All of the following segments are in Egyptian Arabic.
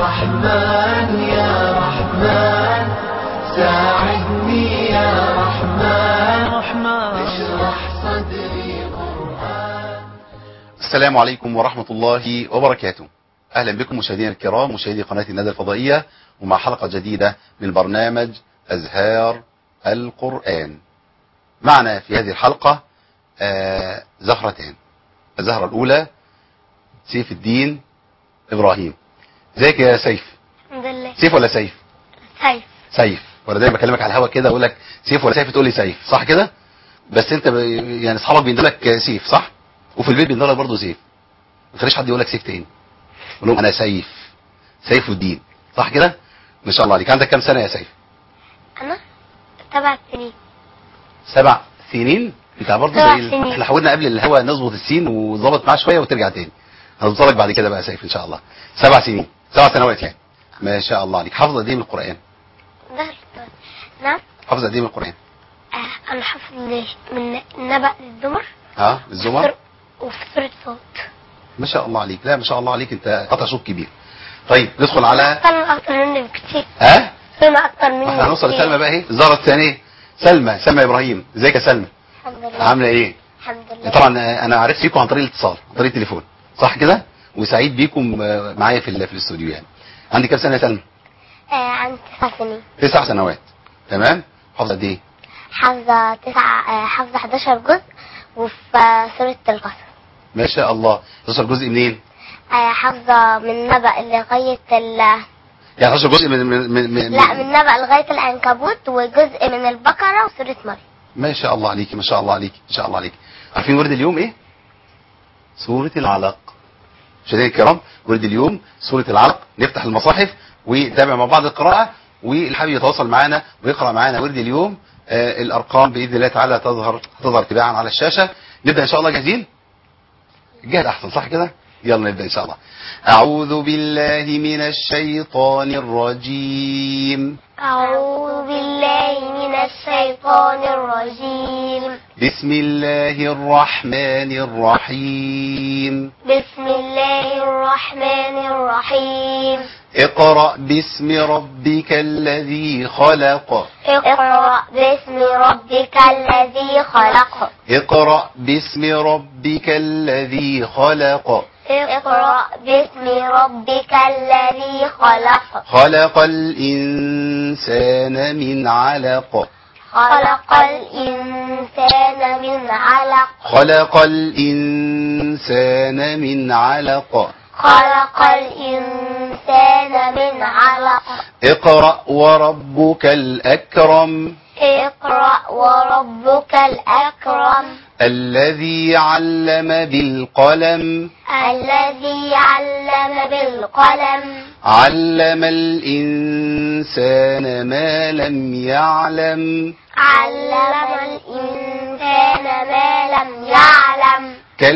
رحمن يا رحمن ساعدني يا رحمن اشرح صدري قرآن السلام عليكم ورحمة الله وبركاته أهلا بكم مشاهدينا الكرام مشاهدي قناة الندى الفضائية ومع حلقة جديدة من برنامج أزهار القرآن معنا في هذه الحلقة آه زهرتان الزهرة الأولى سيف الدين إبراهيم ازيك يا سيف الحمد لله سيف ولا سيف سيف سيف وانا دايما بكلمك على الهوا كده اقول لك سيف ولا سيف تقول لي سيف صح كده بس انت ب... يعني اصحابك بيندوا لك سيف صح وفي البيت بيندوا لك برضه سيف ما تخليش حد يقول لك سيف تاني قول لهم انا سيف سيف الدين صح كده ما شاء الله عليك عندك كام سنه يا سيف انا سبع سنين سبع سنين انت برضه سبع زي ال- سنين. احنا حاولنا قبل الهوا نظبط السين وظبط معاه شويه وترجع تاني هنوصلك بعد كده بقى يا سيف ان شاء الله سبع سنين سبع سنوات يعني ما شاء الله عليك حافظ قد ايه من القران ده نعم حافظ قد ايه من القران آه انا حافظ من نبأ الزمر ها الزمر وفي سورة صوت ما شاء الله عليك لا ما شاء الله عليك انت قطع صوت كبير طيب ندخل على اكتر اكتر مني بكتير ها سلمى اكتر مني احنا هنوصل بكتير. لسلمى بقى اهي الزهره الثانيه سلمى سلمى ابراهيم ازيك يا سلمى الحمد لله عامله ايه الحمد لله طبعا انا عرفت فيكم عن طريق الاتصال عن طريق التليفون صح كده وسعيد بيكم آه، معايا في ال- في الاستوديو يعني عندي كام سنه يا سلمى آه عندي تسع سنين تسع سنوات تمام حافظه قد ايه حافظة تسعة آه حافظة 11 جزء وفي آه، سورة القصص ما شاء الله توصل جزء منين آه حافظة من نبأ لغاية ال يعني 11 جزء من من من, من لا من نبأ لغاية العنكبوت وجزء من البقرة وسورة مريم ما شاء الله عليك ما شاء الله عليك ما شاء الله عليك عارفين ورد اليوم ايه سورة العلق مشاهدينا الكرام ورد اليوم سورة العلق نفتح المصاحف ونتابع مع بعض القراءة واللي حابب يتواصل معنا ويقرأ معنا ورد اليوم آه الأرقام بإذن الله تعالى تظهر تظهر تباعا على الشاشة نبدأ إن شاء الله جاهزين الجهد أحسن صح كده يلا نبدأ إن شاء الله أعوذ بالله من الشيطان الرجيم أعوذ بالله من الشيطان الرجيم بسم الله الرحمن الرحيم بسم الله الرحمن الرحيم اقرأ باسم ربك الذي خلق اقرأ باسم ربك الذي خلق اقرأ باسم ربك الذي خلق اقرأ باسم ربك الذي خلق خلق الإنسان من علق خلق الإنسان من علق خلق الإنسان من علق خلق الإنسان من علق اقرأ وربك الأكرم اقرأ وربك الأكرم الذي علم بالقلم الذي علم بالقلم علم الإنسان ما لم يعلم علم الإنسان ما لم يعلم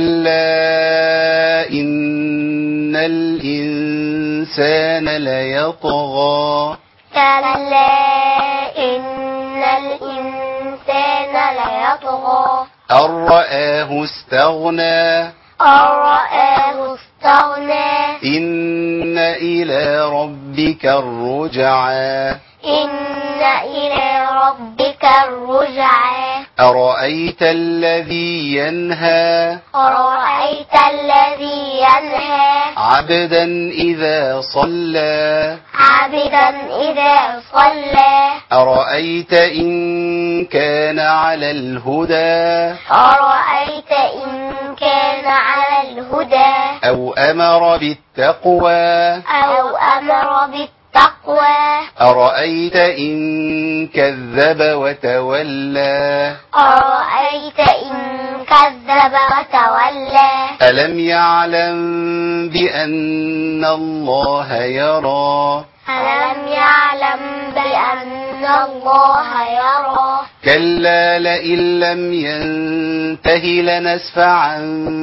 كلا إن الإنسان ليطغى كلا إن الإنسان ليطغى أن رآه استغنى أن رآه استغنى إن إلى ربك الرجعى إن إلى ربك الرجعى أرأيت الذي ينهى أرأيت الذي ينهى عبدا إذا صلى عبدا إذا صلى أرأيت إن كان على الهدى أرأيت إن كان على الهدى أو أمر بالتقوى أو أمر بالتقوى أرأيت إن كذب وتولى أرأيت إن كذب وتولى ألم يعلم بأن الله يرى ألم يعلم بأن الله يرى كلا لئن لم ينته لنسفعا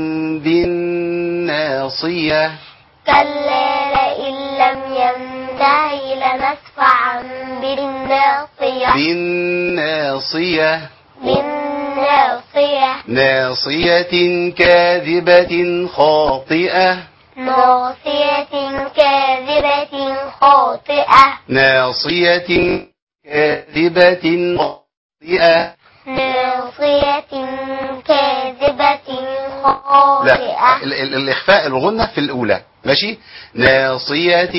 بالناصية كلا لئن لم ينته لنسفعا بالناصية بالناصية بالناصية ناصية كاذبة خاطئة ناصية كاذبة خاطئة ناصية كاذبة خاطئة ناصية كاذبة لا خاطئة ال- ال- الإخفاء الغنة في الأولى ماشي ناصية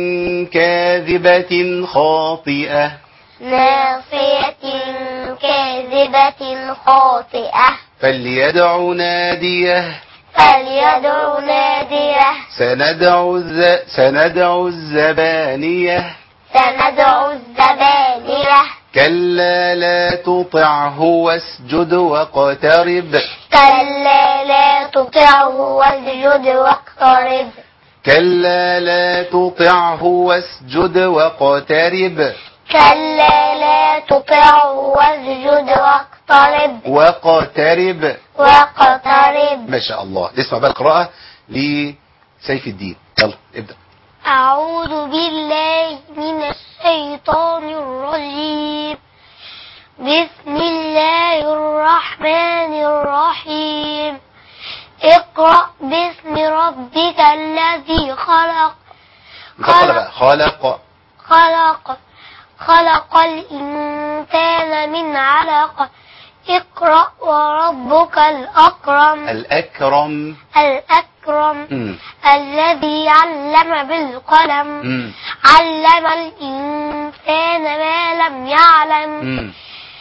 كاذبة خاطئة ناصية كاذبة خاطئة فليدع ناديه فليدع ناديه سندع الز... سندع الزبانية سندع الزبانية كلا لا تطعه واسجد واقترب كلا لا تطعه واسجد واقترب كلا لا تطعه واسجد واقترب كلا لا تطعه واسجد واقترب واقترب واقترب ما شاء الله نسمع بقى القراءة لسيف الدين يلا ابدأ أعوذ بالله من الشيطان الرجيم بسم الله الرحمن الرحيم اقرأ باسم ربك الذي خلق خلق بقى خلق خلق خلق الإنسان من علق اقرأ وربك الأكرم الأكرم الأكرم مم. الذي علم بالقلم مم. علم الإنسان ما لم يعلم مم.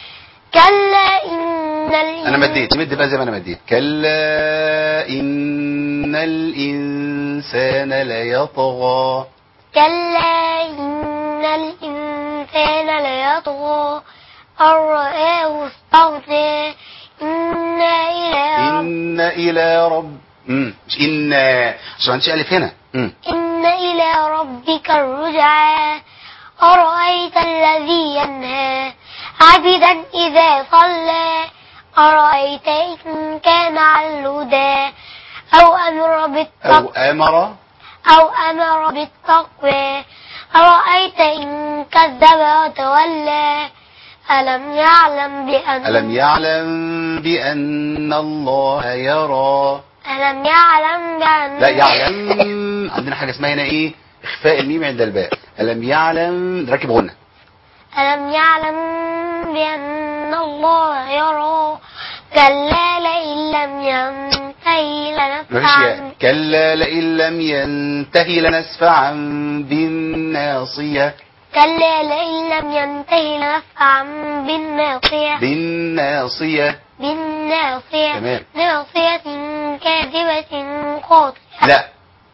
كلا إن الإنسان أنا مديت مد بقى زي ما أنا مديت كلا إن الإنسان ليطغى كلا إن الإنسان ليطغى أن رآه استغنى إنا إلى رب إن إلى رب مم. مش إن عشان ما عنديش ألف هنا مم. إن إلى ربك الرجعى أرأيت الذي ينهى عبدا إذا صلى أرأيت إن كان على الهدى أو أمر أو بالتقوى أمر أو أمر بالتقوى أرأيت إن كذب وتولى ألم يعلم بأن ألم يعلم بأن الله يرى ألم يعلم بأن لا يعلم عندنا حاجة اسمها هنا إيه إخفاء الميم عند الباء ألم يعلم نركب غنة ألم يعلم بأن الله يرى كلا لئن لم ينتهي مفيش ياء لنفعا كلا لئن لم ينتهي لنسفعا بالناصية كلا لئن لم ينتهي لنفعا بالناصية بالناصية بالناصية تمام. ناصية كاذبة خاطئة لا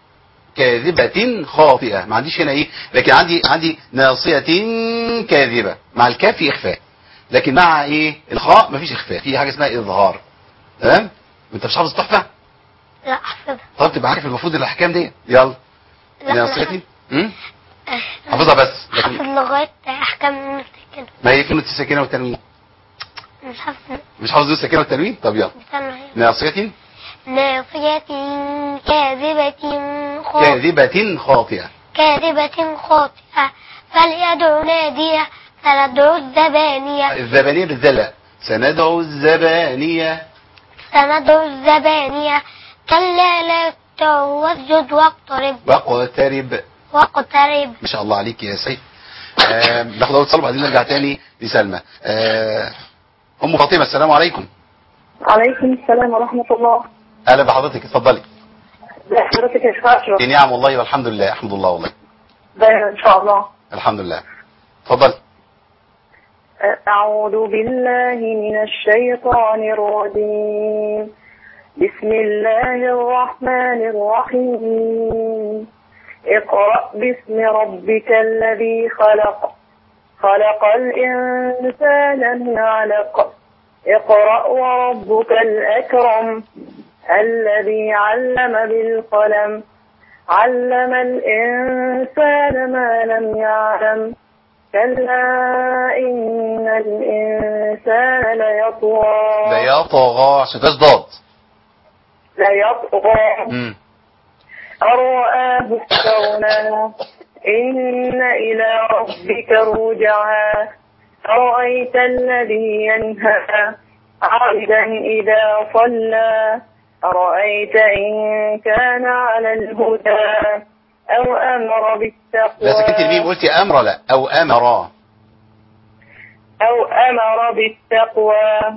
كاذبة خاطئة ما عنديش هنا ايه لكن عندي عندي ناصية كاذبة مع الكاف في اخفاء لكن مع ايه الخاء مفيش اخفاء في حاجة اسمها اظهار تمام انت مش حافظ التحفة لا أحفظها طب تبقى عارف المفروض الاحكام دي يلا لا، ناصية امم أحفظ- حافظها بس أحفظ لكن لغاية أحكام السكن ما هي في نوت السكينة والتنوين مش حافظ مش حافظ نوت السكينة والتنوين طب يلا استنى ناصية ناصية كاذبة خاطئة كاذبة خاطئة كاذبة خاطئة فليدع ناديه سندعو الزبانية الزبانية بالذلة سندعو الزبانية سندعو الزبانية كلا لا تطعه واسجد واقترب واقترب واقترب ما شاء الله عليك يا سيف آه، ناخد اول اتصال وبعدين نرجع تاني لسلمى آه، ام فاطمه السلام عليكم عليكم السلام ورحمة الله اهلا بحضرتك اتفضلي ازي حضرتك يا شيخ أشرف دي نعم والله والحمد لله احمد الله والله دايما إن شاء الله الحمد لله اتفضلي أعوذ بالله من الشيطان الرجيم بسم الله الرحمن الرحيم اقرأ باسم ربك الذي خلق خلق الإنسان من علق اقرأ وربك الأكرم الذي علم بالقلم علم الإنسان ما لم يعلم كلا إن الإنسان ليطغى لا يطغى عشان فيهاش ضاد ليطغى مم. أن رآه استغنى إن إلى ربك الرجعى أرأيت الذي ينهى عبدا إذا صلى أرأيت إن كان على الهدى أو أمر بالتقوى لا سكت الميم قلتي امر لا او امر أو أمر بالتقوى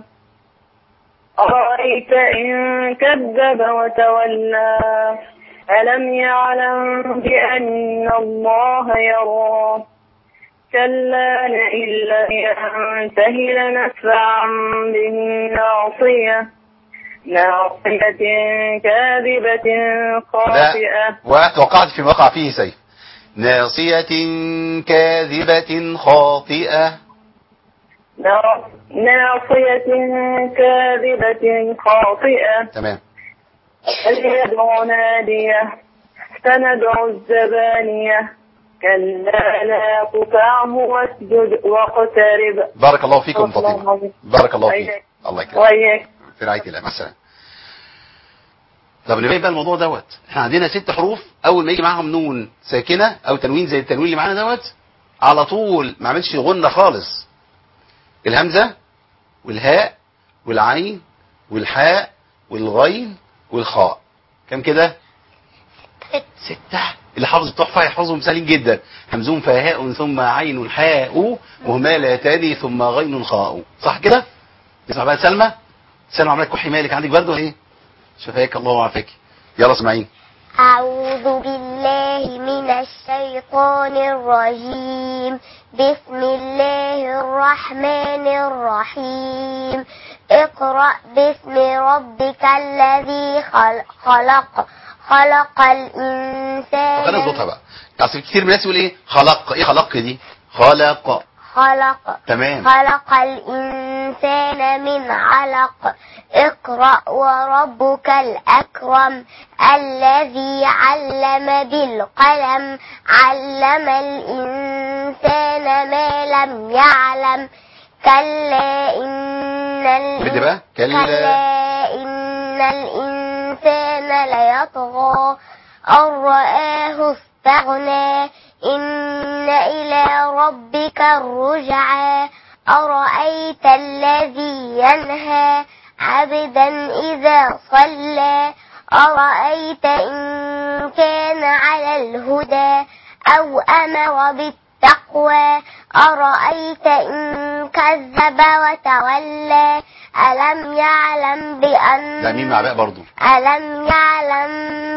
أرأيت إن كذب وتولى ألم يعلم بأن الله يرى كلا لئن لم ينته لنسفعا بالناصية ناصية كاذبة خاطئة لا وقعت في وقع فيه سيف ناصية كاذبة خاطئة نا- ناصية كاذبة خاطئة تمام فليدع ناديه سندع الزبانية كلا لا تطعه واسجد واقترب بارك الله فيكم الله فاطمة العظيم. بارك الله فيك وإياك. الله يكرمك وإياك في رعاية الله مع السلامة طب نبين بقى الموضوع دوت احنا عندنا ست حروف اول ما يجي معاهم نون ساكنة او تنوين زي التنوين اللي معانا دوت على طول ما عملش غنة خالص الهمزة والهاء والعين والحاء والغين والخاء كم كده ستة اللي حافظ التحفة يحفظهم سهلين جدا همزون فهاء ثم عين حاء مهملتان ثم غين خاء صح كده اسمع بقى سلمى سلمى عمالك كحي مالك عندك برد ولا ايه شفاك الله وعافاك يلا اسمعين أعوذ بالله من الشيطان الرجيم بسم الله الرحمن الرحيم اقرأ باسم ربك الذي خلق خلق, خلق الإنسان خلينا نظبطها بقى اصل كتير من الناس يقول ايه خلق ايه خلق دي خلق خلق تمام خلق الإنسان من علق اقرأ وربك الأكرم الذي علم بالقلم علم الإنسان ما لم يعلم كلا إن ال- بدي بقى كلا كلا إن الإنسان ليطغى أن رآه استغنى إن إلى ربك الرجعى أرأيت الذي ينهى عبدا إذا صلى أرأيت إن كان على الهدى أو أمر بالتقوى أرأيت إن كذب وتولى ألم يعلم بأن لا مين مع باء برضو ألم يعلم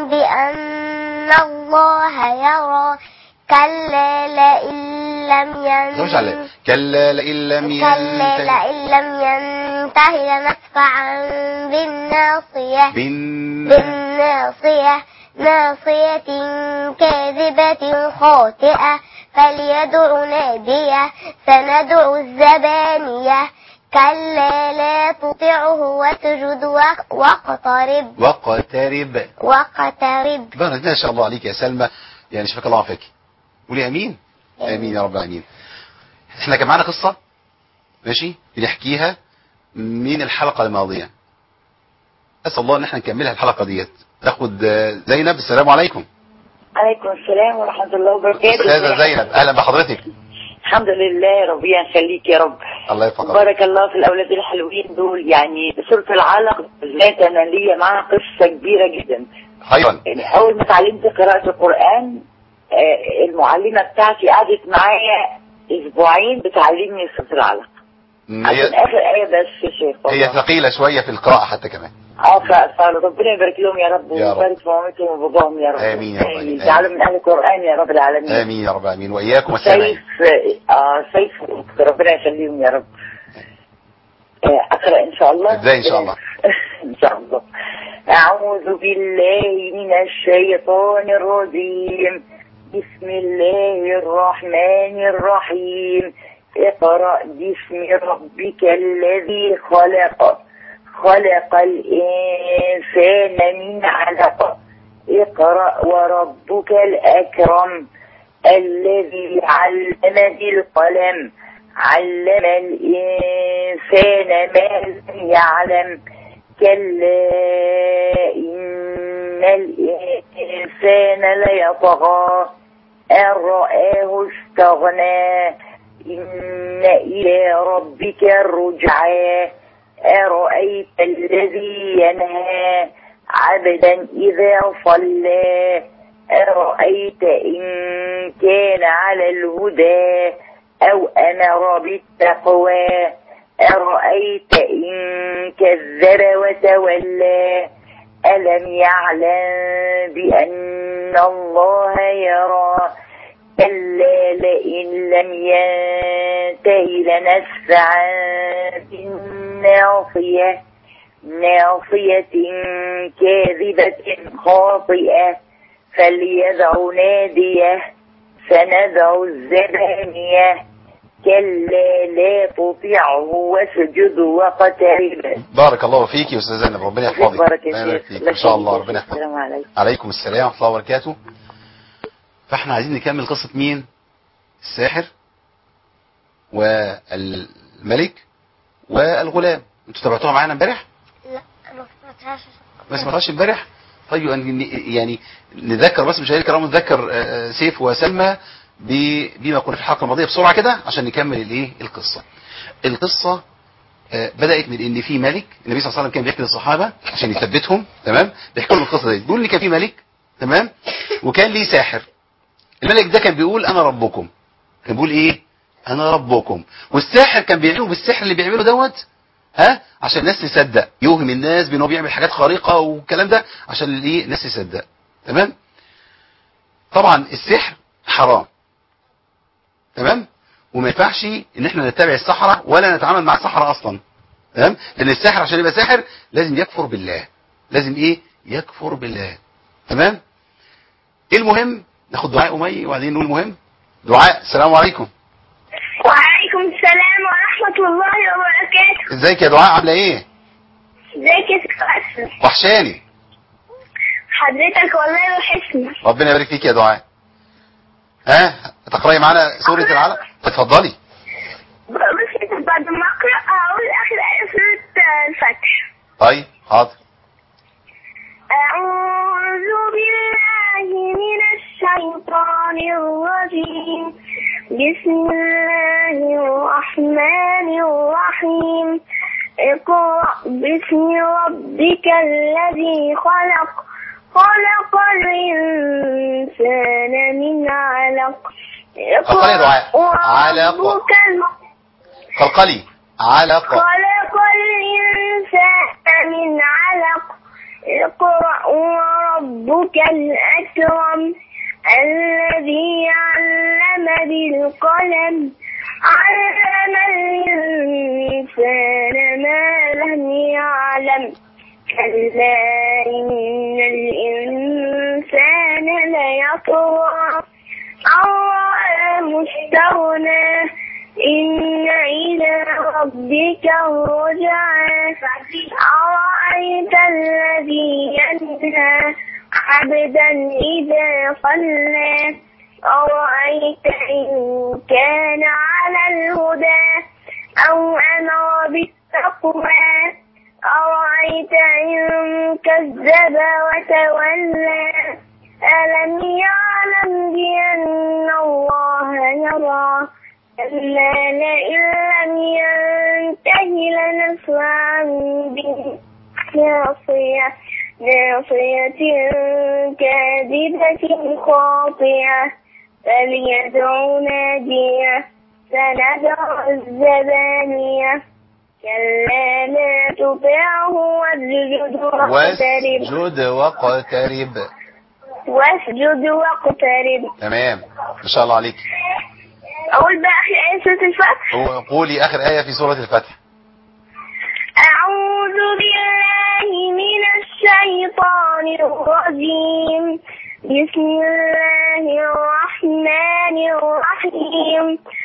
بأن الله يرى كلا لئن لم لا مش على ينته كلا لئن لم كلا ينتهي لئن لم ينته لنسفعا بالناصية بن بالناصية ناصية كاذبة خاطئة فليدع نادية سندع الزبانية كلا لا تطعه واسجد وق- واقترب واقترب واقترب بارك ما شاء الله عليك يا سلمى يعني شفاك الله عافاك قولي امين امين يا رب العالمين احنا كان معانا قصه ماشي بنحكيها من الحلقه الماضيه اسال الله ان احنا نكملها الحلقه ديت تاخد آه، زينب السلام عليكم عليكم السلام ورحمة الله وبركاته استاذه زينب اهلا بحضرتك الحمد لله ربنا يخليك يا رب الله يفقدك بارك الله في الأولاد الحلوين دول يعني سورة العلق بالذات أنا ليا معاها قصة كبيرة جدا خيرا يعني أول ما اتعلمت قراءة القرآن آه، المعلمة بتاعتي قعدت معايا أسبوعين بتعلمني سورة العلق م، عشان هي آخر آية بس يا شيخ هي والله. ثقيله شويه في القراءه حتى كمان اه ف- فربنا يبارك لهم يا رب يا رب. ويبارك في مامتهم وباباهم يا رب آمين يا رب. آمين. جعلوا من أهل القرآن يا رب العالمين امين يا رب العالمين واياكم السامعين سيف اه سيف ربنا يخليهم يا رب آه، اقرا ان شاء الله ابدأي إن شاء الله. ان شاء الله اعوذ بالله من الشيطان الرجيم بسم الله الرحمن الرحيم اقرا باسم ربك الذي خلق خلق الانسان من علق اقرا وربك الاكرم الذي علم بالقلم علم الإنسان ما لم يعلم كلا إن الإنسان ليطغى أن رآه استغنى إن إلى ربك الرجعى أرأيت الذي ينهى عبدا إذا صلى أرأيت إن كان على الهدى أو أمر بالتقوى أرأيت إن كذب وتولى ألم يعلم بأن الله يرى كلا لئن لم ينته لنسفعا بالناصية ناصية كاذبة خاطئة فليدع ناديه سندع الزبانية كلا لا تطعه واسجد واقترب بارك الله فيك يا استاذ زينب ربنا يحفظك بارك ربنا يا يبارك شيخ فيك ان شاء الله ربنا يحفظك السلام عليكم عليكم السلام ورحمه الله وبركاته فاحنا عايزين نكمل قصه مين الساحر والملك والغلام انتوا تابعتوها معانا امبارح لا ما سمعتهاش ما سمعتهاش امبارح طيب يعني يعني نذكر بس مشاهدينا الكرام نذكر آه، سيف وسلمى ب- بما كنا في الحلقه الماضيه بسرعه كده عشان نكمل الايه القصه القصه آه، بدات من ان في ملك النبي صلى الله عليه وسلم كان بيحكي للصحابه عشان يثبتهم تمام بيحكوا لهم القصه دي بيقول ان كان في ملك تمام وكان ليه ساحر الملك ده كان بيقول انا ربكم كان بيقول ايه انا ربكم والساحر كان بيعمله بالسحر اللي بيعمله دوت ها عشان الناس تصدق يوهم الناس بان هو بيعمل حاجات خارقه والكلام ده عشان الايه الناس تصدق تمام طبعا السحر حرام تمام وما ينفعش ان احنا نتبع السحرة ولا نتعامل مع السحرة اصلا تمام لان الساحر عشان يبقى ساحر لازم يكفر بالله لازم ايه يكفر بالله تمام المهم ناخد دعاء امي وبعدين نقول المهم دعاء السلام عليكم وعليكم السلام ورحمة الله وبركاته ازيك يا دعاء عامله ايه ازيك يا شيخ أسلم وحشاني حضرتك والله وحشنا ربنا يبارك فيك يا دعاء ها تقراي معانا سورة العلق اتفضلي بس بعد ما أقرأ هقول آخر آية سورة الفتح طيب حاضر أعوذ بالله من الشيطان الرجيم بسم الله الرحمن الرحيم اقرأ باسم ربك الذي خلق خلق الإنسان من علق قرأي دعاء. علق. وربك ال- قلقلي علق خلق الإنسان من علق اقرأ وربك الأكرم الذي علم بالقلم علم الإنسان ما لم يعلم كلا إن الإنسان ليطغى أن رآه استغنى إن إلى ربك الرجعى أرأيت الذي ينهى عبدا إذا صلى أرأيت إن كان على الهدى أو أمر بالتقوى أرأيت إن كذب وتولى ألم يعلم بأن الله يرى كلا لئن لم ينته لنسفعا بالناصية ناصية كاذبة خاطئة فليدع نادية سندع الزبانية كلا لا تطعه واسجد واقترب واسجد واقترب واسجد واقترب تمام ما شاء الله عليك أقول بقى آخر آية سورة الفتح قولي اخر آية في سورة الفتح أعوذ بالله من الشيطان الرجيم بسم الله الرحمن الرحيم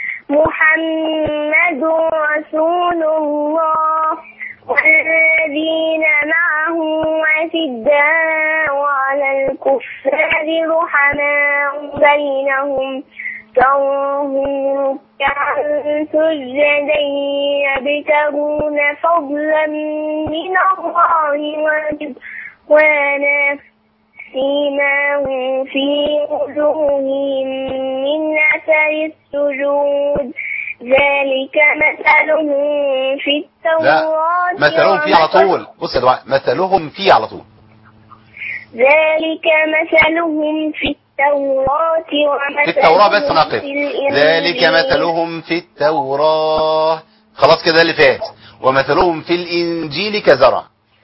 محمد رسول الله والذين معه أشداء على الكفار رحماء بينهم تراهم ركعا سجدا يبتغون فضلا من الله ورضوانا سيماهم في وجوههم من أثر السجود ذلك مثلهم في لا التوراة مثلهم فيه على ومثل- طول بص يا دعاء مثلهم فيه على طول ذلك مثلهم في التوراة ومثلهم في التوراة بس نقف في الإنجيل. ذلك مثلهم في التوراة خلاص كده اللي فات ومثلهم في الإنجيل كزرع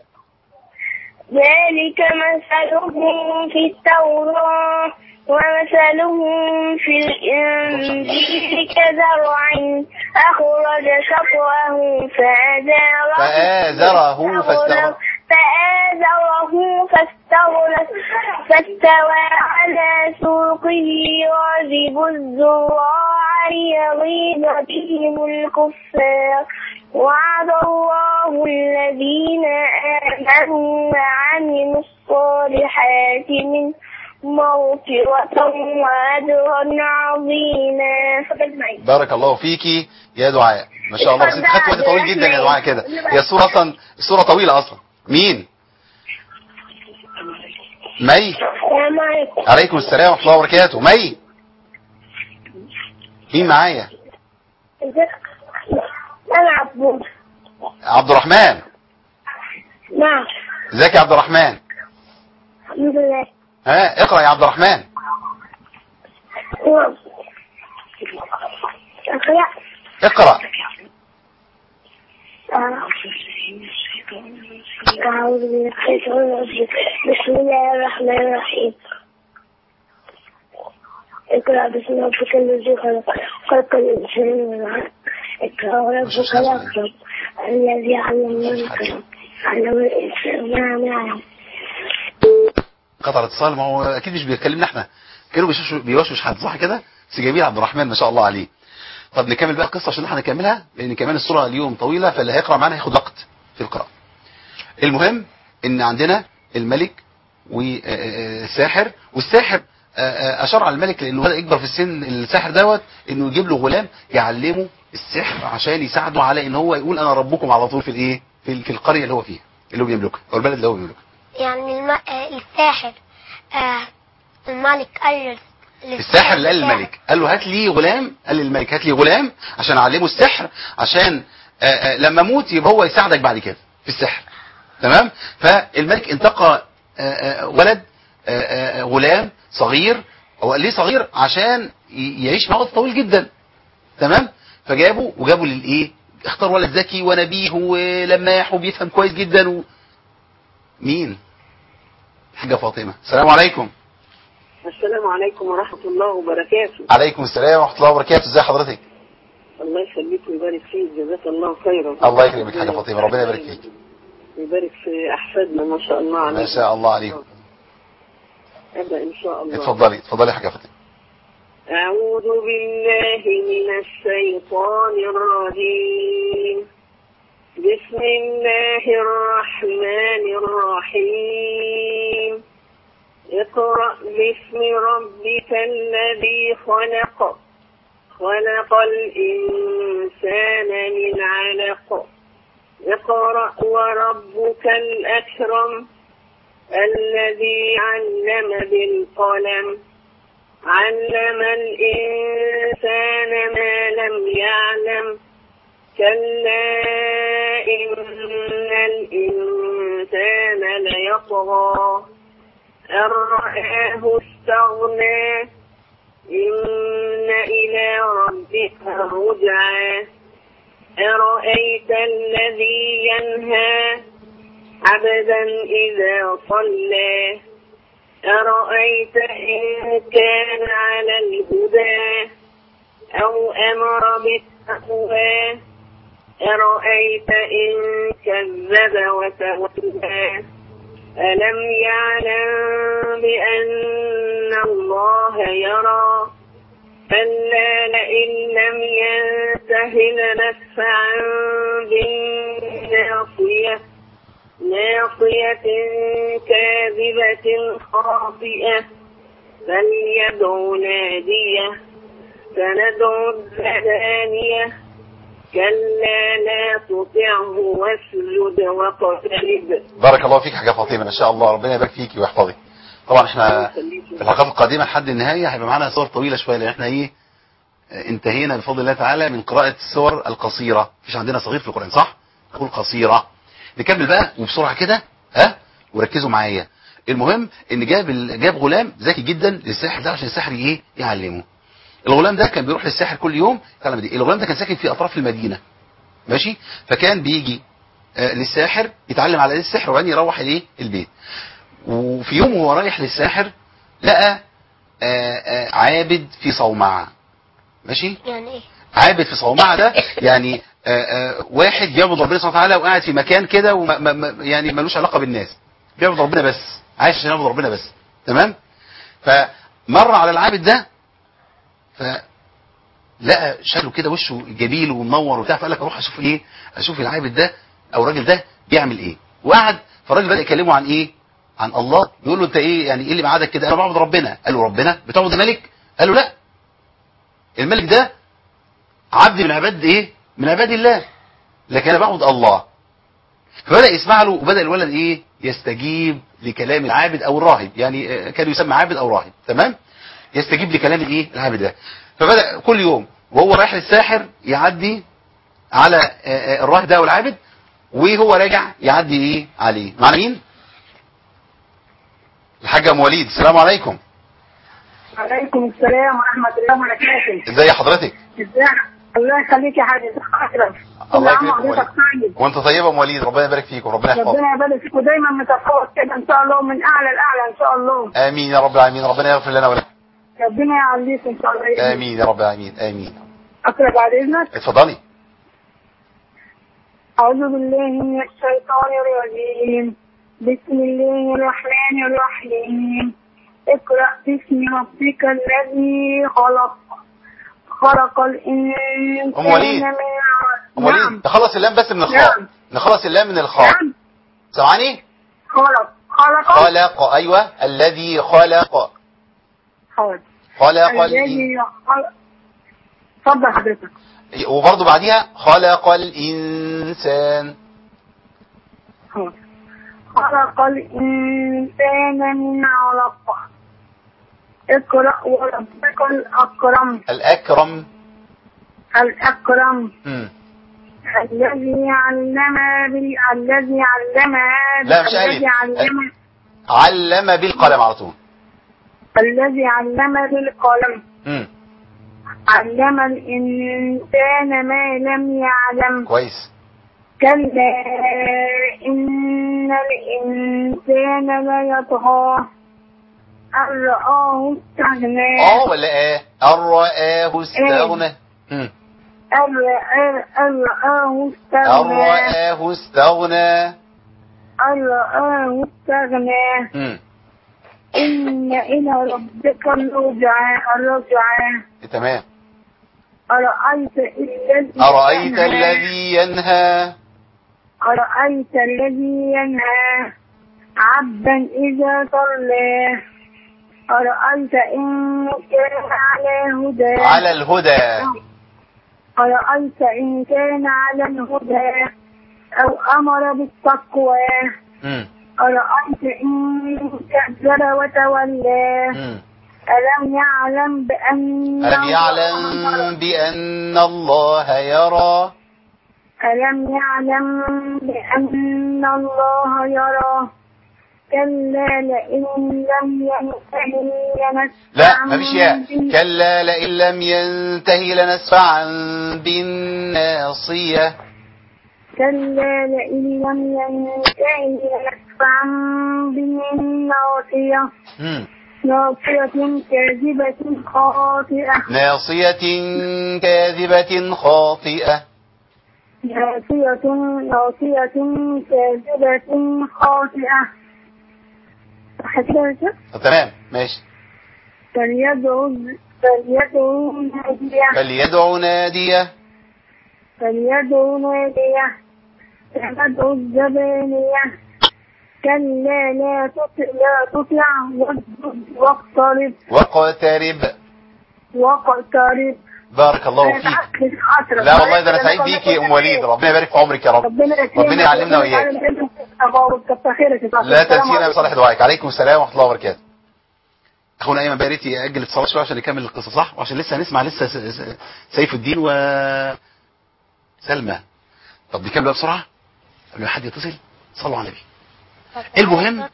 ذلك مثلهم في التوراة ومثلهم في الإنجيل كزرع أخرج شطأه فآزره فآزره فاستغلظ فآزره فاستغلظ فاستوى على سوقه يعجب الزراع ليغيظ بهم الكفار وعد الله الذين آمنوا وعملوا الصالحات من مغفرة وأجرا عظيما بارك الله فيكي يا دعاء ما شاء الله بس انت خدت وقت طويل جدا يا دعاء كده هي الصورة اصلا الصورة طويلة اصلا مين مي السلام عليكم عليكم السلام ورحمة الله وبركاته مي مين معايا أنا عبود عبد الرحمن نعم ازيك يا عبد الرحمن الحمد لله ها اقرأ يا عبد الرحمن نعم أقرأ اقرأ أعوذ بالله من الشيطان الرجيم بسم الله الرحمن الرحيم اقرأ باسم ربك الذي خلق خلق الإنسان من علق اقرأ وربك الأكرم الذي علم بالقلم علم الإنسان ما لم يعلم قطع الاتصال ما هو اكيد مش بيكلمنا احنا كانوا بيوشوش بيوشوش حد صح كده بس جميل عبد الرحمن ما شاء الله عليه طب نكمل بقى القصه عشان احنا نكملها لان كمان الصوره اليوم طويله فاللي هيقرا معانا هياخد وقت في القراءه المهم ان عندنا الملك والساحر والساحر آه، آه، اشار على الملك لانه بدا يكبر في السن الساحر دوت انه يجيب له غلام يعلمه السحر عشان يساعده على ان هو يقول انا ربكم على طول في الايه في في القريه اللي هو فيها اللي هو بيملكها او البلد اللي هو بيملكها يعني الم... آه، الساحر آه الملك قال لل- الساحر اللي قال للملك قال له هات لي غلام قال للملك هات لي غلام عشان اعلمه السحر عشان آآ آآ لما اموت يبقى هو يساعدك بعد كده في السحر تمام فالملك انتقى آآ آآ ولد آآ آآ غلام صغير هو ليه صغير عشان ي- يعيش معاه وقت طويل جدا تمام فجابه وجابه للايه اختار ولد ذكي ونبيه ولماح وبيفهم كويس جدا و... مين حاجه فاطمه السلام عليكم السلام عليكم ورحمة الله وبركاته عليكم السلام ورحمه الله وبركاته ازي حضرتك الله يخليك ويبارك فيك جزاك الله خيرا الله يكرمك حاجه فاطمه ربنا يبارك فيك ويبارك في أحفادنا ما شاء الله عليك ما شاء الله عليكم أبدأ إن شاء الله اتفضلي اتفضلي يا حاجه فاطمه أعوذ بالله من الشيطان الرجيم بسم الله الرحمن الرحيم اقرأ باسم ربك الذي خلق خلق الإنسان من علق اقرأ وربك الأكرم الذي علم بالقلم علم الإنسان ما لم يعلم كلا إن الإنسان ليطغى أن رآه استغنى إن إلى ربك الرجعى أرأيت الذي ينهى عبدا إذا صلى أرأيت إن كان على الهدى أو أمر بالتقوى أرأيت إن كذب وتولى ألم يعلم بأن الله يرى ألا لئن لم ينته لنسفعا بالناصية ناصية كاذبة خاطئة فليدع نادية سندع الزبانية كلا لا تطعه واسجد واقترب بارك الله فيك حاجه فاطمه ما شاء الله ربنا يبارك فيكي ويحفظك طبعا احنا في الحلقات القادمه لحد النهايه هيبقى معانا صور طويله شويه لان احنا ايه اه، انتهينا بفضل الله تعالى من قراءه السور القصيره مفيش عندنا صغير في القران صح نقول قصيره نكمل بقى وبسرعه كده ها وركزوا معايا المهم ان جاب ال- جاب غلام ذكي جدا للساحر ده عشان الساحر ايه يعلمه الغلام ده كان بيروح للساحر كل يوم الكلام دي الغلام ده كان ساكن في اطراف المدينه ماشي فكان بيجي آه، للساحر يتعلم على ايدي السحر وبعدين يروح الايه البيت وفي يوم وهو رايح للساحر لقى آه، آه، عابد في صومعه ماشي يعني ايه عابد في صومعه ده يعني آه، آه، واحد بيعبد ربنا سبحانه وتعالى وقاعد في مكان كده وما ما- ما- يعني ملوش علاقه بالناس بيعبد ربنا بس عايش عشان يعبد ربنا بس تمام فمر على العابد ده فلقى شكله كده وشه جميل ومنور وبتاع فقال لك اروح اشوف ايه اشوف العابد ده او الراجل ده بيعمل ايه وقعد فالراجل بدا يكلمه عن ايه عن الله بيقول له انت ايه يعني ايه اللي معادك كده انا بعبد ربنا قال له ربنا بتعبد الملك قال له لا الملك ده عبد من عباد ايه من عباد الله لكن انا بعبد الله فبدا يسمع له وبدا الولد ايه يستجيب لكلام العابد او الراهب يعني آه، كان يسمى عابد او راهب تمام يستجيب لكلام الايه العابد ده فبدا كل يوم وهو رايح للساحر يعدي على آه، آه، الراهب ده والعابد وهو راجع يعدي ايه عليه مع مين الحاج ام وليد السلام عليكم عليكم السلام ورحمة الله وبركاته ازي حضرتك ازيك الله يخليك يا حاج أشرف الله كل عام يكرمك وحضرتك طيب وانت طيبه ام وليد ربنا يبارك فيك وربنا يحفظك ربنا يبارك فيك ودايما متفوق كده ان شاء الله من اعلى لاعلى ان شاء الله امين يا رب العالمين ربنا يغفر لنا ولكم ربنا يعليك ان شاء الله امين يا رب العالمين امين اقرا بعد اذنك اتفضلي أعوذ بالله من الشيطان الرجيم بسم الله الرحمن الرحيم اقرأ باسم ربك الذي خلق خلق الإنسان أم وليد. من علق. ام وليد نعم نخلص اللام بس من الخاء نعم. نخلص اللام من الخاء نعم سامعاني خلق خلق خلق ايوه الذي خلق حاضر خلق الإن- الذي خلق اتفضل حضرتك وبرضه بعديها خلق الانسان حاضر خلق الإنسان من علق اقرأ وربك الأكرم الاكرم الأكرم مم. الذي علم بال الذي علم لا، مش ألف. الذي علم علم بالقلم على طول الذي علم بالقلم مم. علم الإنسان ما لم يعلم كويس كلا إن الإنسان ليطغى أن رآه استغنى اه ولا ايه ان رآه استغنى مم. أن رآه- أن رآه ان استغنى رآه استغنى أن رآه استغنى مم. إن إلى ربك الرجعى الرجعى تمام أرأيت الذي أرأيت ينهى؟ الذي ينهى أرأيت الذي ينهى عبدا إذا صلى أرأيت إن كان على هدى على الهدى أرأيت إن كان على الهدى أو أمر بالتقوى مم. أرأيت إن كذب وتولى مم. ألم يعلم بأن ألم يعلم بأن الله يرى ألم يعلم بأن الله يرى كلا لئن لم ينته لنسفعا لا مفيش ياء بال- كلا لئن لم ينتهي لنسفعا بالناصية كلا لئن لم ينته لنسفعا بالناصية مم. ناصية كاذبة خاطئة ناصية كاذبة خاطئة ناصية ناصية كاذبة خاطئة صح كده يا شيخ؟ تمام ماشي فليدعو فليدعو نادية فليدعو نادية فليدعو نادية فليدعو الزبانية كلا لا تطع لا تطع واسجد واقترب واقترب واقترب بارك الله فيك لا والله ده انا سعيد بيكي يا ام وليد ربنا يبارك في عمرك يا رب ربنا يكرمك ربنا يعلمنا وإياك. كتر خيرك يا صاحبي. لا السلام تنسينا عليكم. بصالح دعائك عليكم السلام ورحمه الله وبركاته اخونا ايمن بقى يا ريت ياجل الاتصالات شويه عشان نكمل القصه صح وعشان لسه هنسمع لسه س- س- سيف الدين و سلمى طب نكمل بقى بسرعه قبل ما حد يتصل صلوا على النبي المهم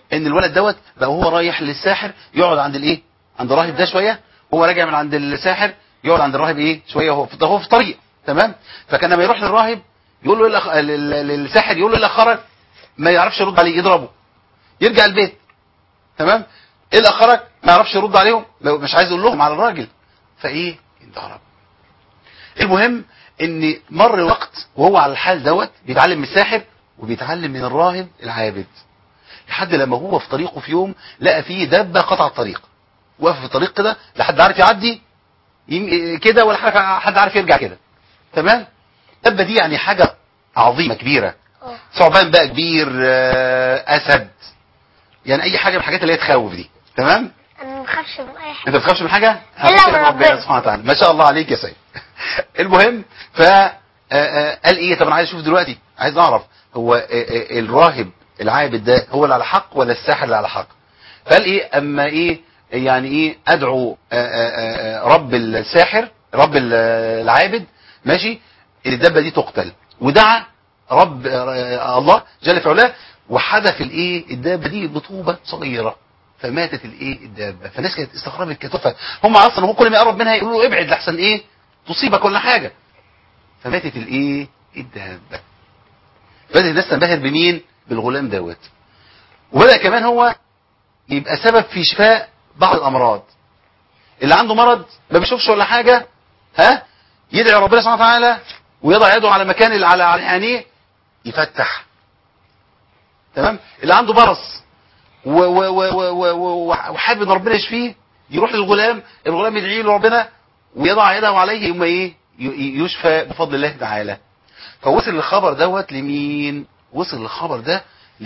ان الولد دوت بقى هو رايح للساحر يقعد عند الايه عند الراهب ده شويه هو راجع من عند الساحر يقعد عند الراهب ايه شويه وهو في هو في طريق تمام فكان لما يروح للراهب يقول له ايه الأخ- لل- للساحر يقول له ايه اللي اخرك ما يعرفش يرد عليه يضربه يرجع البيت تمام ايه اللي اخرك ما يعرفش يرد عليهم ما- مش عايز يقول لهم على الراجل فايه انضرب المهم ان مر وقت وهو على الحال دوت بيتعلم من الساحر وبيتعلم من الراهب العابد لحد لما هو في طريقه في يوم لقى فيه دبه قطع الطريق وقف في الطريق كده لا حد عارف يعدي يم- كده ولا حاجة- حد عارف يرجع كده تمام دبه دي يعني حاجه عظيمه كبيره اه ثعبان بقى كبير آه، اسد يعني اي حاجه من الحاجات اللي هي تخوف دي تمام انا ما بخافش من اي حاجه انت بتخافش من حاجه إلا من هتكلم ربنا. سبحانه وتعالى ما شاء الله عليك يا سيد المهم ف آه، آه، قال ايه طب انا عايز اشوف دلوقتي عايز اعرف هو آه، آه، الراهب العابد ده هو اللي على حق ولا الساحر اللي على حق فقال ايه اما ايه يعني ايه ادعو آه، آه، آه، رب الساحر رب ال- العابد ماشي ان الدبه دي تقتل ودعا رب آه، الله جل في علاه وحدث الايه الدابه دي بطوبه صغيره فماتت الايه الدابه فالناس كانت استغربت كتفها هم اصلا هو كل ما يقرب منها يقولوا له ابعد لحسن ايه تصيبك ولا حاجه فماتت الايه الدابه بدأت الناس تنبهر بمين بالغلام دوت وبدأ كمان هو يبقى سبب في شفاء بعض الامراض اللي عنده مرض ما بيشوفش ولا حاجه ها يدعي ربنا سبحانه وتعالى ويضع يده على مكان اللي على على عينيه يفتح تمام اللي عنده برص و- و- و- و- و- و- وحابب ان ربنا يشفيه يروح للغلام الغلام يدعي له ربنا ويضع يده عليه يوم ايه ي- يشفى بفضل الله تعالى فوصل الخبر دوت لمين وصل الخبر ده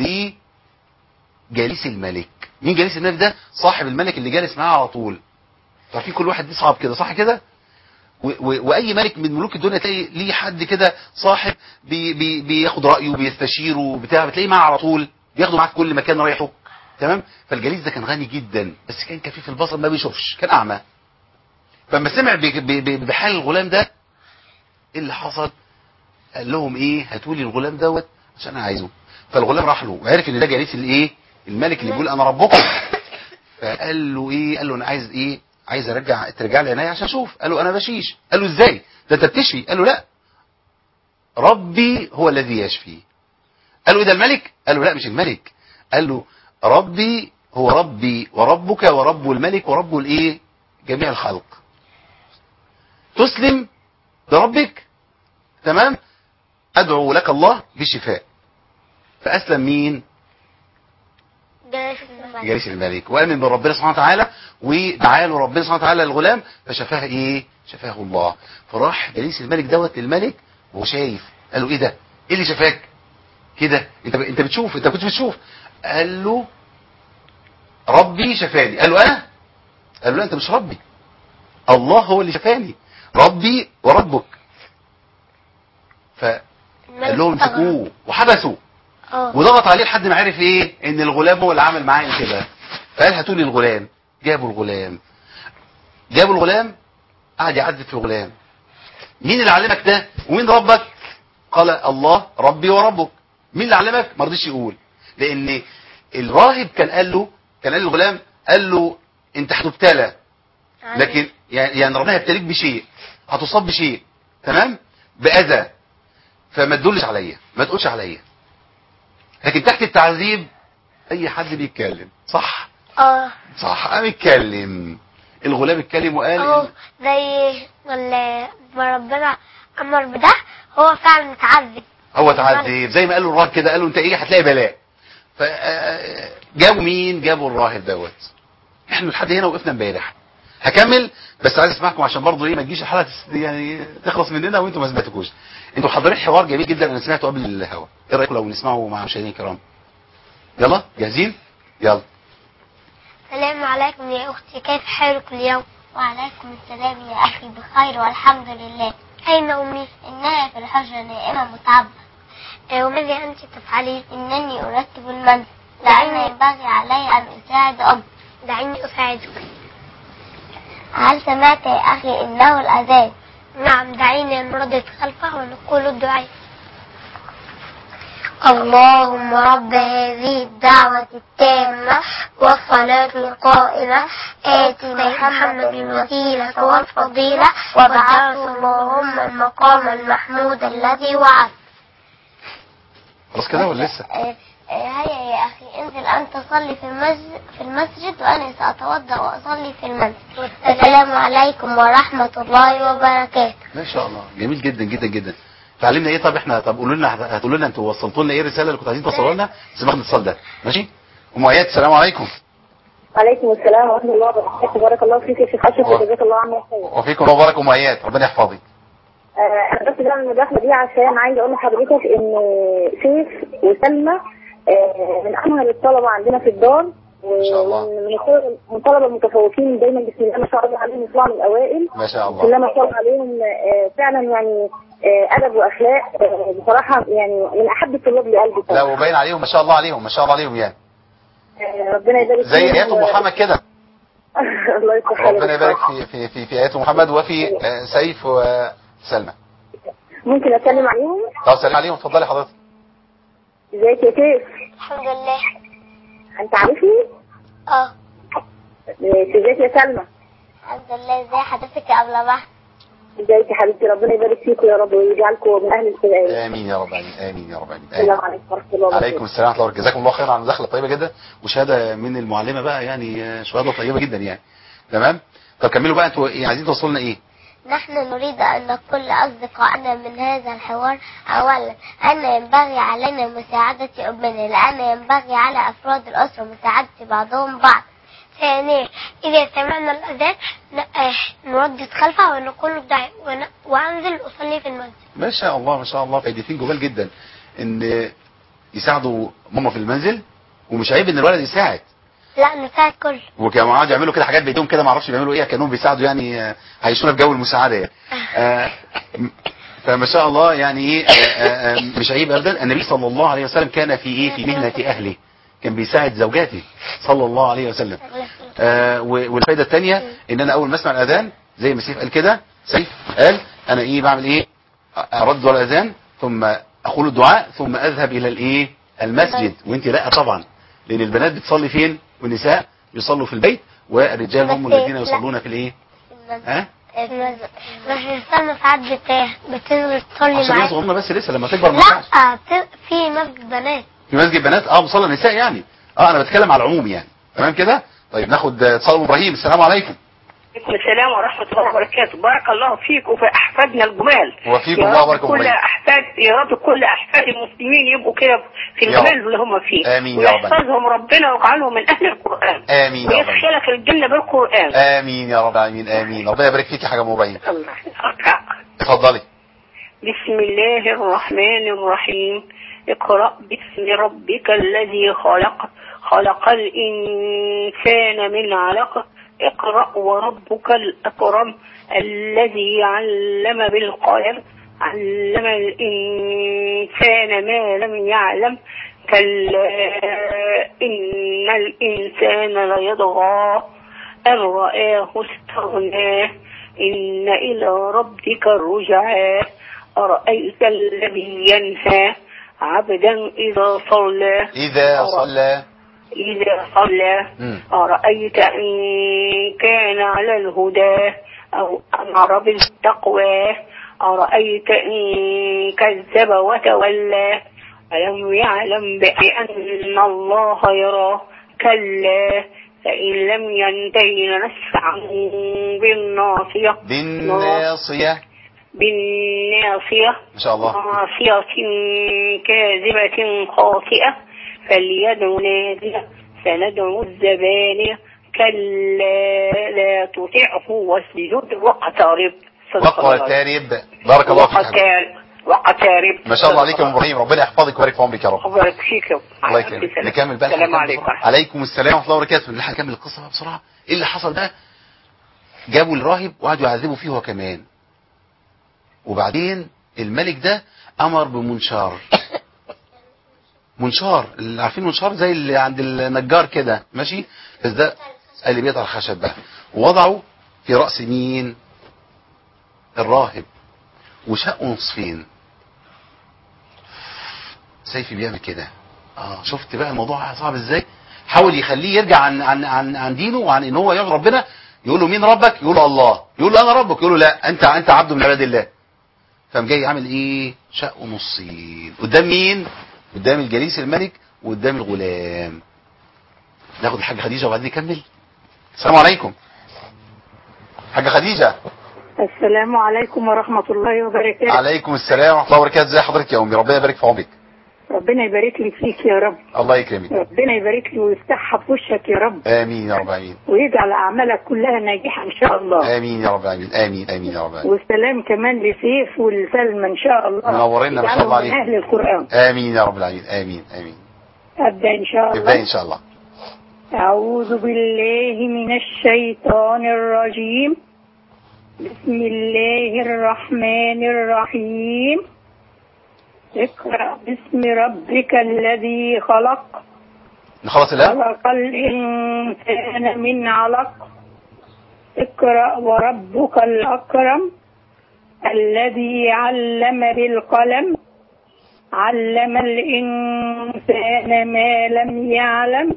لجليس الملك مين جليس الملك ده صاحب الملك اللي جالس معاه على طول عارفين كل واحد ليه صاحب كده صح كده و- و- واي ملك من ملوك الدنيا تلاقي ليه حد كده صاحب بي بي بياخد رايه وبيستشيره بتاع بتلاقيه معاه على طول بياخده معاه في كل مكان رايحه تمام فالجليس ده كان غني جدا بس كان كفيف البصر ما بيشوفش كان اعمى فلما سمع ب- ب- ب- بحال الغلام ده ايه اللي حصل قال لهم ايه هاتوا لي الغلام دوت عشان انا عايزه فالغلام راح له وعرف ان ده جليس الايه الملك اللي بيقول انا ربكم فقال له ايه قال له انا عايز ايه عايز ارجع ترجع لي عينيا عشان اشوف قال له انا بشيش قال له ازاي ده انت بتشفي قال له لا ربي هو الذي يشفي قال له ايه ده الملك قال له لا مش الملك قال له ربي هو ربي وربك ورب الملك ورب الايه جميع الخلق تسلم لربك تمام ادعو لك الله بالشفاء فاسلم مين جلس الملك جليس الملك وامن بربنا سبحانه وتعالى ودعا له ربنا سبحانه وتعالى الغلام فشفاه ايه شفاه الله فراح جليس الملك دوت للملك وهو شايف قال له ايه ده ايه اللي شفاك كده انت ب... انت بتشوف انت كنت بتشوف قال له ربي شفاني قال له انا قال له لا انت مش ربي الله هو اللي شفاني ربي وربك فقال الملك لهم استغرب. امسكوه وحبسوا اه وضغط عليه لحد ما عرف ايه ان الغلام هو اللي عمل معاه كده فقال هاتوا لي الغلام جابوا الغلام جابوا الغلام قعد يعدد في الغلام مين اللي علمك ده ومين ربك قال الله ربي وربك مين اللي علمك ما رضيش يقول لان الراهب كان قال له كان قال للغلام قال له انت هتبتلى لكن يعني يعني ربنا هيبتليك بشيء هتصاب بشيء تمام باذى فما تدلش عليا ما تقولش عليا لكن تحت التعذيب اي حد بيتكلم صح اه صح قام اتكلم الغلام اتكلم وقال اه إن- زي اللي ما ربنا امر بده هو فعلا متعذب هو تعذب زي ما قالوا الراهب كده قالوا انت ايه هتلاقي بلاء فجابوا مين جابوا الراهب دوت احنا لحد هنا وقفنا امبارح هكمل بس عايز اسمعكم عشان برضه ايه ما تجيش الحلقه تس- يعني تخلص مننا وانتم ما سمعتكوش انتوا حاضرين حوار جميل جدا انا سمعته قبل الهوا ايه رايكم لو نسمعه مع مشاهدينا الكرام يلا جاهزين يلا السلام عليكم يا أختي كيف حالك اليوم؟ وعليكم السلام يا أخي بخير والحمد لله أين أمي؟ إنها في الحجرة نائمة متعبة آه، وماذا أنت تفعلين؟ إنني أرتب المنزل لأن ينبغي علي أن أساعد أم دعيني أساعدك هل سمعت يا أخي إنه الأذان؟ نعم دعيني نردد خلفه ونقول الدعاء اللهم رب هذه الدعوة التامة والصلاة القائمة آت محمد الوسيلة والفضيلة وابعثه اللهم المقام المحمود الذي وعد خلاص كده ولا لسه آه، آه، هيا يا أخي انزل أنت صلي في المسجد, في المسجد وأنا سأتوضأ وأصلي في المسجد السلام عليكم ورحمة الله وبركاته ما شاء الله جميل جدا جدا جدا تعلمنا ايه طب احنا طب قولوا لنا هتقولوا لنا انتوا وصلتوا لنا ايه الرساله اللي كنتوا عايزين توصلوا لنا بس ناخد الاتصال ده ماشي ام ايات السلام عليكم عليكم السلام ورحمة الله وبركاته بارك الله فيك يا شيخ أشرف و- وجزاك الله عنه خير وفيكم مبارك ام ايات ربنا يحفظك آه، أنا بس بعمل المداخلة دي عشان عايزة أقول لحضرتك إن سيف وسلمى آه، من أمهر الطلبة عندنا في الدار ما شاء الله. ومن الطلبة- من الطلبة المتفوقين دايما بسم الله ما شاء الله عليهم يطلعوا من الأوائل ما شاء بسم الله الله ما شاء الله عليهم آه، فعلا يعني آه، أدب وأخلاق آه، بصراحة يعني من أحب الطلاب لقلبي لا بصراحة. وباين عليهم ما شاء الله عليهم ما شاء الله عليهم يعني آه، ربنا يبارك زي فيهم ايات ام و- محمد كده الله يصلح حالك. ربنا يبارك في في في, في ايات ام محمد وفي آه، سيف وسلمى ممكن أتكلم عليهم طب سلام عليهم اتفضلي حضرتك ازيك يا سيف الحمد لله أنت عارفني اه ازيك يا سلمى الحمد لله ازي حضرتك يا أبلة بحر ازيك يا حبيبتي ربنا يبارك فيكم يا رب ويجعلكم من اهل السباق امين يا رب امين امين يا رب امين السلام آمين. عليكم ورحمه الله وبركاته عليكم السلام ورحمه الله وبركاته جزاكم الله خير على المداخله الطيبه جدا وشهاده من المعلمه بقى يعني آه، شهاده طيبه جدا يعني تمام طب كملوا بقى انتوا إيه عايزين توصلوا لنا ايه نحن نريد أن نقول لأصدقائنا من هذا الحوار أولا أن ينبغي علينا مساعدة أمنا لأن ينبغي على أفراد الأسرة مساعدة بعضهم بعض ثانيا إذا سمعنا الأذان ن- آه، نردد خلفه ونقول الدعاء ون- وأنزل أصلي في المسجد ما شاء الله ما شاء الله فايدتين جمال جدا ان يساعدوا ماما في المنزل ومش عيب ان الولد يساعد لا نساعد كل وكانوا قعدوا يعملوا كده حاجات بايديهم كده ما اعرفش بيعملوا ايه كانوا بيساعدوا يعني آه، هيعيشونا في جو المساعده يعني آه، م- فما شاء الله يعني ايه آه، آه، آه، مش عيب ابدا النبي صلى الله عليه وسلم كان في ايه في مهنه اهله كان بيساعد زوجاته صلى الله عليه وسلم آه، و- والفايده الثانيه ان انا اول ما اسمع الاذان زي ما سيف قال كده سيف قال انا ايه بعمل ايه ارد على الاذان ثم اقول الدعاء ثم اذهب الى الايه المسجد وانت لا طبعا لان البنات بتصلي فين والنساء يصلوا في البيت والرجال هم بس الذين لا. يصلون في الايه ها بس السنة ساعات بت- بتنزل تصلي عشان هي معاك صغنونه بس لسه لما تكبر ما ينفعش لا بت- في مسجد بنات في مسجد بنات اه مصلى نساء يعني اه انا بتكلم على العموم يعني تمام كده طيب ناخد آه، اتصال أم ابراهيم السلام عليكم عليكم السلام ورحمة الله وبركاته بارك الله فيك وفي أحفادنا الجمال وفيكم يا الله رب وبارك كل الله. أحفاد يا رب كل أحفاد المسلمين يبقوا كده في يا الجمال رب. اللي هم فيه آمين يا رب. ويحفظهم ربنا ويجعلهم من أهل القرآن امين يا رب ويدخلك الجنة بالقرآن امين يا رب العالمين امين ربنا يبارك فيك يا حاجه ام ابراهيم الله أقرأ. اتفضلي بسم الله الرحمن الرحيم اقرأ باسم ربك الذي خلق خلق الإنسان من علق اقرأ وربك الأكرم الذي علم بالقلم علم الإنسان ما لم يعلم كلا إن الإنسان ليطغى أن رآه استغنى إن إلى ربك الرجعى أرأيت الذي ينهى عبدا إذا صلى اذا صلى إذا صلى مم. أرأيت إن كان على الهدى أو أمر بالتقوى أرأيت إن كذب وتولى ألم يعلم بأن الله يرى كلا فإن لم ينتهي لنسفعا بالناصية بالناصيه بالناصية ما شاء الله ناصية كاذبة خاطئة فليدع نادية سندع الزبانية كلا لا تطعه واسجد واقترب صدق الله العظيم. وقترب بارك الله فيك يا حاجة. واقترب واقترب ما شاء الله عليك يا ام ابراهيم ربنا يحفظك ويبارك في عمرك يا رب الله يبارك فيك يا رب. الله يكرمك نكمل بقى السلام الحلقة عليكم بسرعة. عليكم السلام ورحمه الله وبركاته اللي هنكمل القصه بقى بسرعه ايه اللي حصل بقى جابوا الراهب وقعدوا يعذبوا فيه هو كمان وبعدين الملك ده امر بمنشار منشار اللي عارفين منشار زي اللي عند النجار كده ماشي بس ده اللي بيقطع الخشب بقى ووضعوا في راس مين الراهب وشقوا نصفين سيفي بيعمل كده اه شفت بقى الموضوع صعب ازاي حاول يخليه يرجع عن عن عن, عن دينه وعن ان هو يعبد ربنا يقول له مين ربك يقول له الله يقول له انا ربك يقول له لا انت انت عبد من عباد الله فقام جاي عامل ايه شق نصين قدام مين قدام الجليس الملك وقدام الغلام ناخد الحاجه خديجه وبعدين نكمل السلام عليكم حاجه خديجه السلام عليكم ورحمة الله وبركاته عليكم السلام ورحمه الله وبركاته ازي حضرتك يا امي ربنا يبارك في عمرك ربنا يبارك لي فيك يا رب الله يكرمك ربنا يبارك لي ويفتحها في وشك يا رب امين يا رب امين ويجعل أعمالك كلها ناجحة إن شاء الله امين يا رب امين امين امين يا رب امين والسلام كمان لسيف ولسلمى إن شاء الله منورينا ما شاء الله يجعلهم من عليك. أهل القرآن امين يا رب العالمين امين امين أبدأ إن شاء ابدا الله ان شاء الله أعوذ بالله من الشيطان الرجيم بسم الله الرحمن الرحيم اقرأ باسم ربك الذي خلق نخلص الان خلق الإنسان من علق اقرأ وربك الأكرم الذي علم بالقلم علم الإنسان ما لم يعلم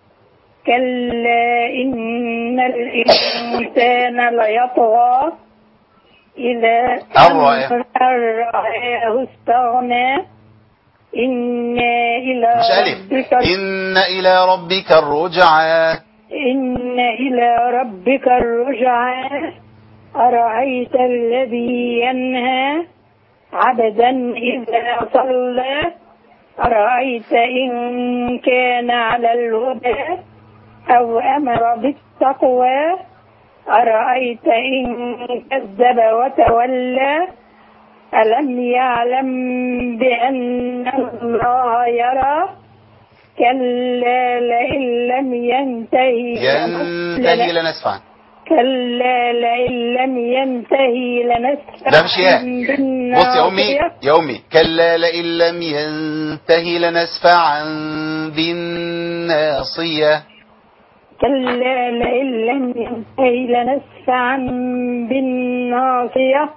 كلا إن الإنسان ليطغى إذا أن رآه. أن رآه استغنى إنا إلى مش الف ربك ان الى ربك الرجعى إن إلى ربك الرجعى أرأيت الذي ينهى عبدا إذا صلى أرأيت إن كان على الهدى أو أمر بالتقوى أرأيت إن كذب وتولى ألم يعلم بأن الله يرى كلا لئن لم ينتهي ينتهي لنسفعا كلا لئن لم ينتهي لنسفعا لا مش ياء بص يا امي بالناصية. يا امي كلا لئن لم ينتهي لنسفعا بالناصيه كلا لئن لم ينتهي لنسفعا بالناصية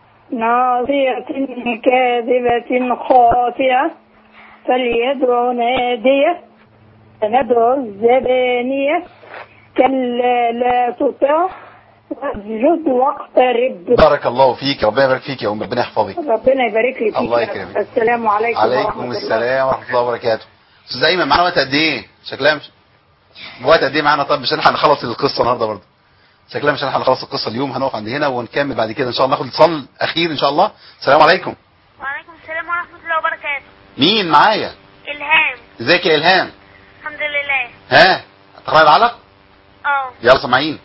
ناصية كاذبة خاطئة فليدع نادية سندعو الزبانية كلا لا تطع واسجد واقترب بارك الله فيك ربنا يبارك فيك يا ام ربنا يحفظك ربنا يبارك لي فيك الله يا رب. يكرمك. السلام عليكم ورحمة عليكم الله. السلام ورحمه الله وبركاته استاذ ايمن معانا وقت قد ايه شكلها مش وقت قد ايه معانا طب مش هنلحق نخلص القصه النهارده برضه شكلها مش هنلحق نخلص القصه اليوم هنقف عند هنا ونكمل بعد كده ان شاء الله ناخد اتصال اخير ان شاء الله السلام عليكم وعليكم السلام ورحمة الله وبركاته مين معايا إلهام ازيك يا الهام الحمد لله ها تقرأي العلق اه يلا سامعين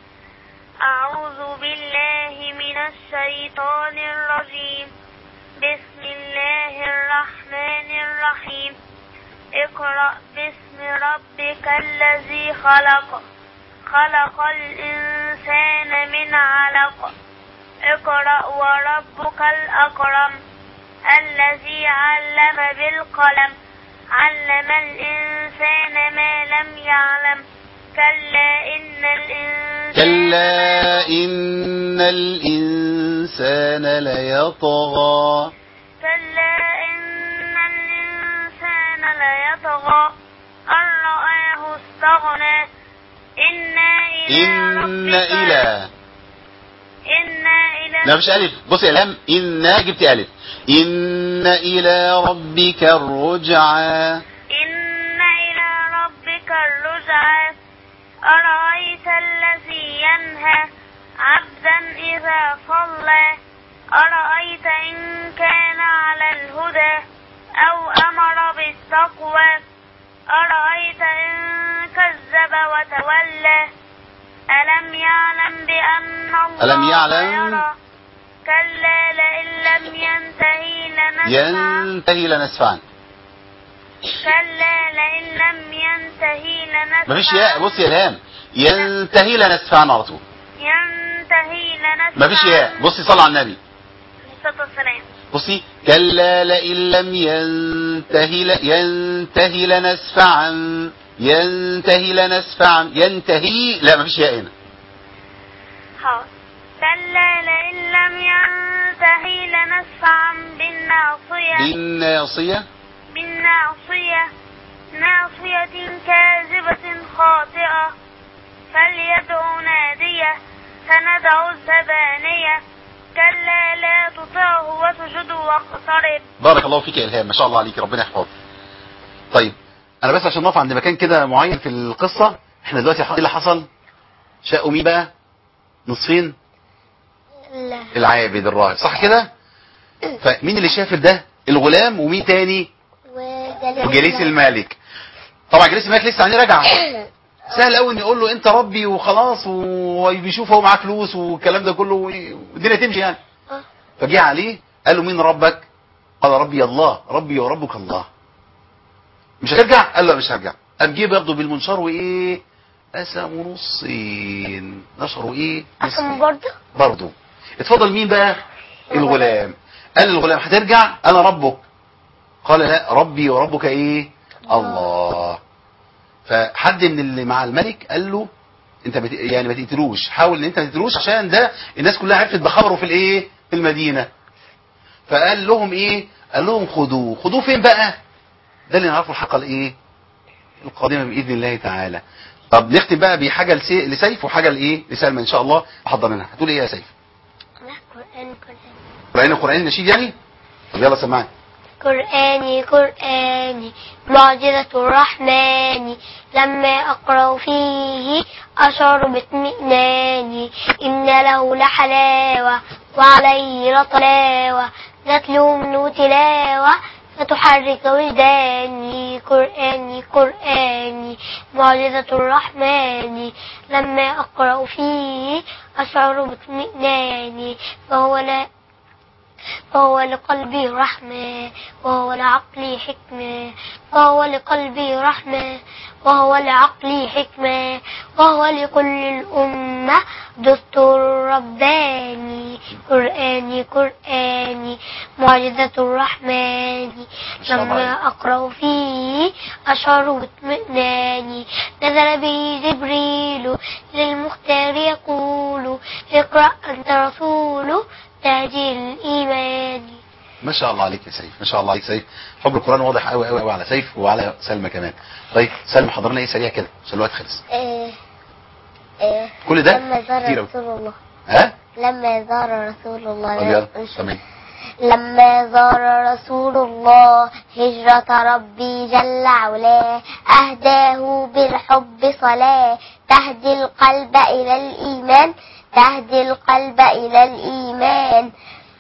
أعوذ بالله من الشيطان الرجيم بسم الله الرحمن الرحيم اقرأ باسم ربك الذي خلق خلق الإنسان من علق اقرأ وربك الأكرم الذي علم بالقلم علم الإنسان ما لم يعلم كلا إن الإنسان كلا إن الإنسان ليطغى كلا إن الإنسان ليطغى أن رآه استغنى إنا إلى إن ربك إلى إنا إلى لا مش ألف بص يا إلهام إن جبت ألف إن إلى ربك الرجعى إن إلى ربك الرجعى أرأيت الذي ينهى عبدا إذا صلى أرأيت إن كان على الهدى أو أمر بالتقوى أرأيت إن كذب وتولى ألم يعلم بأن الله ألم يعلم؟ يرى كلا لئن لم ينتهي لنسفعا ينتهي لنسفعا كلا لئن لم ينتهي لنسفعا مفيش ياء بص يا إلهام ينتهي لنسفعا على طول ينتهي لنسفعا مفيش ياء بصي صلى على النبي عليه الصلاة والسلام بصي كلا لئن لم ينتهي ل... ينتهي لنسفعا ينتهي لنسفعا ينتهي لا مفيش ياء هنا حاضر كلا لئن لم ينتهي لنسفعا بالناصية بالناصية من ناصية ناصية كاذبة خاطئة فليدع نادية سندع الزبانية كلا لا تطعه واسجد واقترب بارك الله فيك يا الهام ما شاء الله عليك ربنا يحفظك طيب انا بس عشان نقف عند مكان كده معين في القصه احنا دلوقتي ايه اللي حصل شاءوا مين بقى نصفين لا العابد الراهب صح كده فمين اللي شاف ده الغلام ومين تاني وجليس وجليس الملك طبعا جليس الملك لسه عليه رجعه سهل قوي ان يقول له انت ربي وخلاص وبيشوف هو معاه فلوس والكلام ده كله والدنيا تمشي يعني آه. فجه عليه قال له مين ربك قال ربي الله ربي وربك الله مش هترجع قال له مش هرجع قام جه برضه بالمنشار وايه قسموا نصين نشروا ايه أقسم نصفين. برضه برضه اتفضل مين بقى الغلام قال للغلام هترجع انا ربك قال لا ربي وربك ايه الله فحد من اللي مع الملك قال له انت بت... يعني ما تقتلوش حاول ان انت ما تقتلوش عشان ده الناس كلها عرفت بخبره في الايه في المدينه فقال لهم ايه قال لهم خدوه خدوه فين بقى ده اللي نعرفه الحلقه الايه القادمه باذن الله تعالى طب نختم بقى بحاجه لسي... لسيف وحاجه لايه لسلمى ان شاء الله احضر منها هتقول ايه يا سيف لا قرآن قرآن قرآن القرآن النشيد يعني طب يلا سمعني قرآني قرآني معجزة الرحمن لما أقرأ فيه أشعر باطمئنان إن له لحلاوة وعليه لطلاوة نتلو منه تلاوة فتحرك وجداني قرآني قرآني معجزة الرحمن لما أقرأ فيه أشعر باطمئنان فهو لا فهو لقلبي رحمة وهو لعقلي حكمة وهو لقلبي رحمة وهو لعقلي حكمة وهو لكل الأمة دستور رباني قرآني قرآني معجزة الرحمن شاء الله لما أقرأ فيه أشعر باطمئنان نزل به جبريل للمختار يقول اقرأ أنت رسول تهدي الإيمان ما شاء الله عليك يا سيف ما شاء الله عليك سيف حب القرآن واضح قوي قوي قوي على سيف وعلى سلمى كمان طيب سلمى حضر لنا ايه سريع كده عشان الوقت خلص إيه إيه كل ده لما كتير زار أوي. رسول الله ها لما زار رسول الله طب يلا تمام لما زار رسول الله هجرة ربي جل علاه أهداه بالحب صلاة تهدي القلب إلى الإيمان تهدي القلب إلى الإيمان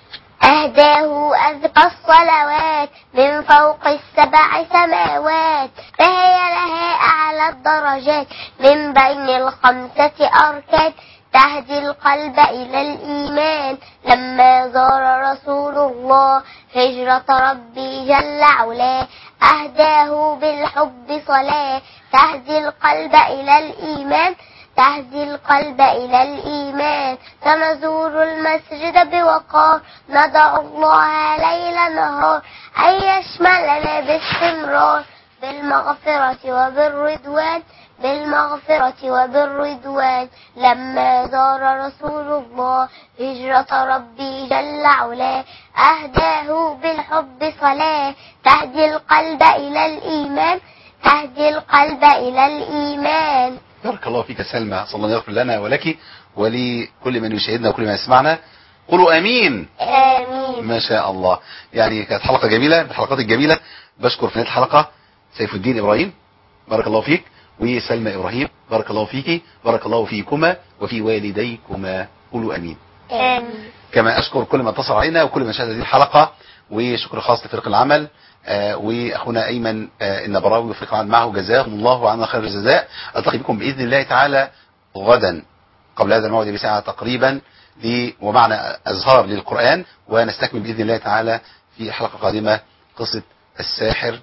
أهداه أزكى الصلوات من فوق السبع سماوات فهي لها أعلى الدرجات من بين الخمسة أركان تهدي القلب إلى الإيمان لما زار رسول الله هجرة ربي جل علاه أهداه بالحب صلاة تهدي القلب إلى الإيمان تهدي القلب إلى الإيمان سنزور المسجد بوقار ندعو الله ليل نهار أن يشملنا باستمرار بالمغفرة وبالرضوان بالمغفرة وبالرضوان لما زار رسول الله هجرة ربي جل علاه أهداه بالحب صلاة تهدي القلب إلى الإيمان تهدي القلب إلى الإيمان بارك الله فيك يا سلمى صلى الله يغفر لنا ولك ولكل من يشاهدنا وكل من يسمعنا قولوا امين آمين ما شاء الله يعني كانت حلقة جميلة من الحلقات الجميلة بشكر في نهاية الحلقة سيف الدين إبراهيم بارك الله فيك وسلمى إبراهيم بارك الله فيك بارك الله فيكما وفي والديكما قولوا أمين آمين كما أشكر كل من اتصل علينا وكل من شاهد هذه الحلقة وشكر خاص لفريق العمل آه واخونا ايمن آه النبراوي وفريق العمل معه جزاهم الله عنا خير الجزاء التقي بكم باذن الله تعالى غدا قبل هذا الموعد بساعه تقريبا ل- ومعنا ازهار للقران ونستكمل باذن الله تعالى في حلقه قادمه قصه الساحر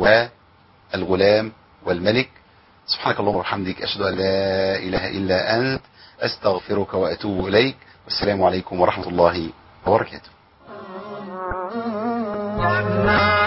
والغلام والملك سبحانك اللهم وبحمدك اشهد ان لا اله الا انت استغفرك واتوب اليك والسلام عليكم ورحمه الله وبركاته الرحمن